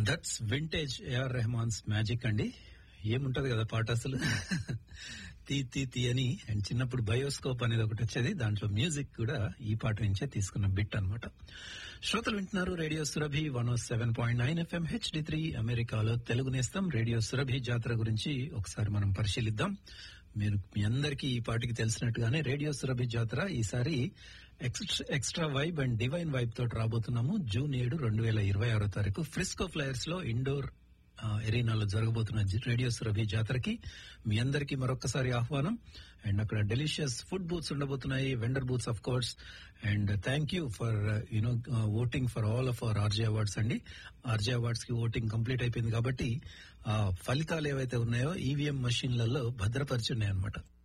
that's vintage AR Rahman's magic అండి ఏముంటది కదా పాట అసలు తీ తీ తీ అని అండ్ చిన్నప్పుడు బయోస్కోప్ అనేది ఒకటి వచ్చేది దాంట్లో మ్యూజిక్ కూడా ఈ పాట నుంచే తీసుకున్న బిట్ అన్నమాట శ్రోతలు వింటున్నారు radio Surabhi one seven point nine FM HD three అమెరికాలో తెలుగు నేస్తం రేడియో సురభి జాతర గురించి ఒకసారి మనం పరిశీలిద్దాం మీరు మీ అందరికీ ఈ పాటికి తెలిసినట్టుగానే రేడియో సురభి జాతర ఈసారి extra vibe and divine vibe తోటి రాబోతున్నాము జూన్ ఏడు రెండు వేల ఇరవై ఆరో తారీఖు ఫ్రిస్కో ఫ్లయర్స్ లో ఇండోర్ ఎరీనాలో జరగబోతున్న రేడియో సురభి జాతరకి మీ అందరికీ మరొకసారి ఆహ్వానం అండ్ అక్కడ డెలిషియస్ ఫుడ్ బూత్స్ ఉండబోతున్నాయి vendor booths of course and thank you for you know voting for all of our RJ awards అండి ఆర్జే అవార్డ్స్ కి ఓటింగ్ కంప్లీట్ అయిపోయింది కాబట్టి ఆ ఫలితాలు ఏవైతే ఉన్నాయో ఈవీఎం మషిన్లలో భద్రపరిచి ఉన్నాయన్నమాట